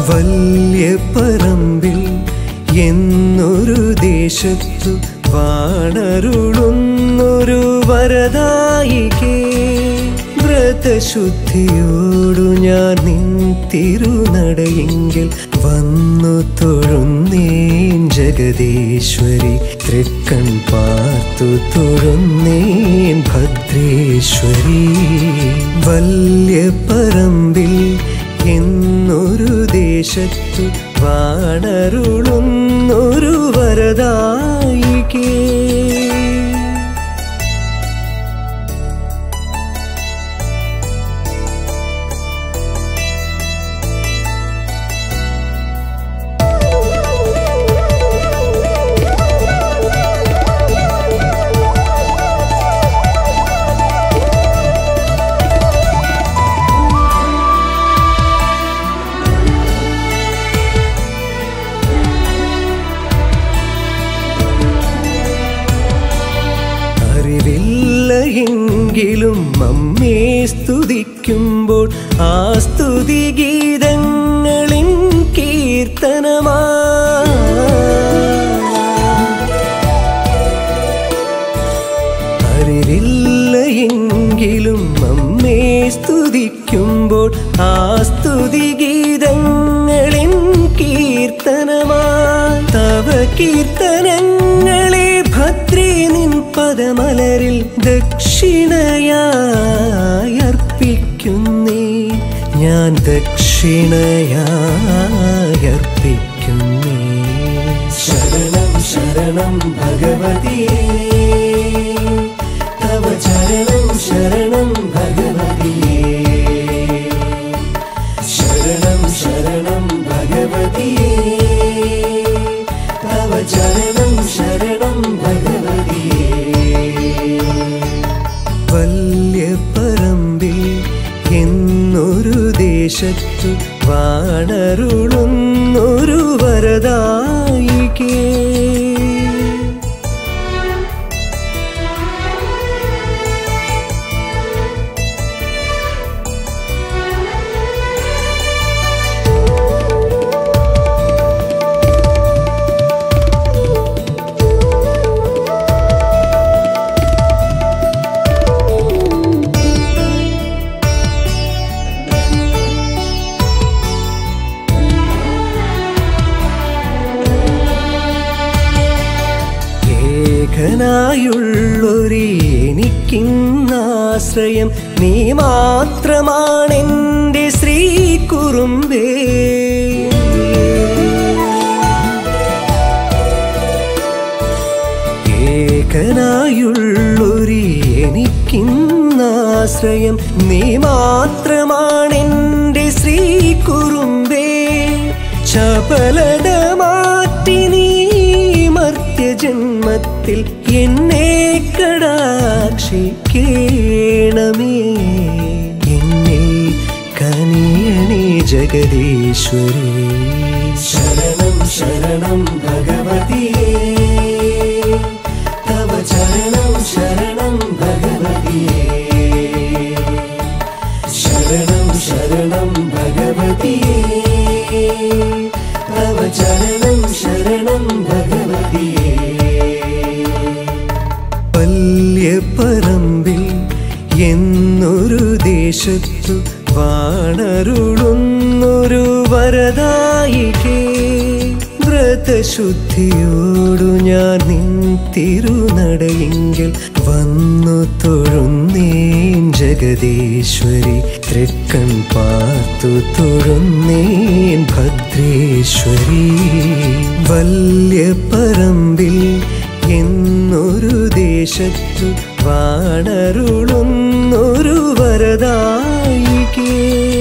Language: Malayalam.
വല്യ പറമ്പിൽ എന്നൊരു ദേശത്തു വാണരുളുന്നൊരു വരദായികേ വ്രതശുദ്ധിയോടു ഞാൻ നിൻ തിരുനടയെങ്കിൽ വന്നു തൊഴുന്നേൻ ജഗദീശ്വരി തൃക്കൺ പാർത്തു തൊഴുന്നേൻ ഭദ്രേശ്വരി വല്യ പറമ്പിൽ എന്നൊരു ദേശത്തു വാണരുളുന്നൊരു വരദായികേ അറിവില്ല എങ്കിലും അമ്മേ സ്തുതിക്കുമ്പോൾ ആ സ്തുതി ഗീതങ്ങളിൻ കീർത്തനമാ അറിവില്ല എങ്കിലും അമ്മേ സ്തുതിക്കുമ്പോൾ ആ സ്തുതി ഗീതങ്ങളിൻ കീർത്തനമാ തവ കീർത്തനങ്ങളെ ഭദ്രേ നിൻ പദമലരിൽ ദക്ഷിണയായി അർപ്പിക്കുന്നേ ഞാൻ ദക്ഷിണയായി അർപ്പിക്കുന്നേ ശരണം ശരണം ഭഗവതിയേ തവ ചരണം ശരണം ഭഗവതിയേ ശരണം ശരണം ഭഗവതിയേ തവ ചരണം ശരണം ഭഗവതിയേ വല്യ പറമ്പിൽ എന്നൊരു ദേശത്തു വാണരുളുന്നൊരു വരദായികേ ഏകനായുള്ളൊരു എനിക്കിന്നാശ്രയം നീ മാത്രമാണെൻ്റെ ശ്രീ കുറുമ്പേ ഏകനായുള്ളൊരു എനിക്കിന്നാശ്രയം നീ മാത്രമാണെൻ്റെ ശ്രീ കുറുമ്പേ ചപലത മാറ്റി നീ മർത്യജന്മത്തിൽ എന്നെ കടാക്ഷിക്കേണമേ എന്നെ കനിയണേ ജഗദീശ്വരി ശരണം ശരണം ഭഗവതിയേ തവ ചരണം ശരണം ഭഗവതിയേ ശരണം ശരണം ഭഗവതിയേ തവ ചരണം ശരണം ഭഗവതിയേ വല്യ പറമ്പിൽ എന്നൊരു ദേശത്തു വാണരുളുന്നൊരു വരദായികേ വ്രതശുദ്ധിയോടു ഞാൻ നിൻ തിരുനടയെങ്കിൽ വന്നു തൊഴുന്നേൻ ജഗദീശ്വരി തൃക്കൺ പാർത്തു തൊഴുന്നേൻ ഭദ്രേശ്വരി വല്യ പറമ്പിൽ എന്നൊരു ദേശത്തു വാണരുളുന്നൊരു വരദായികേ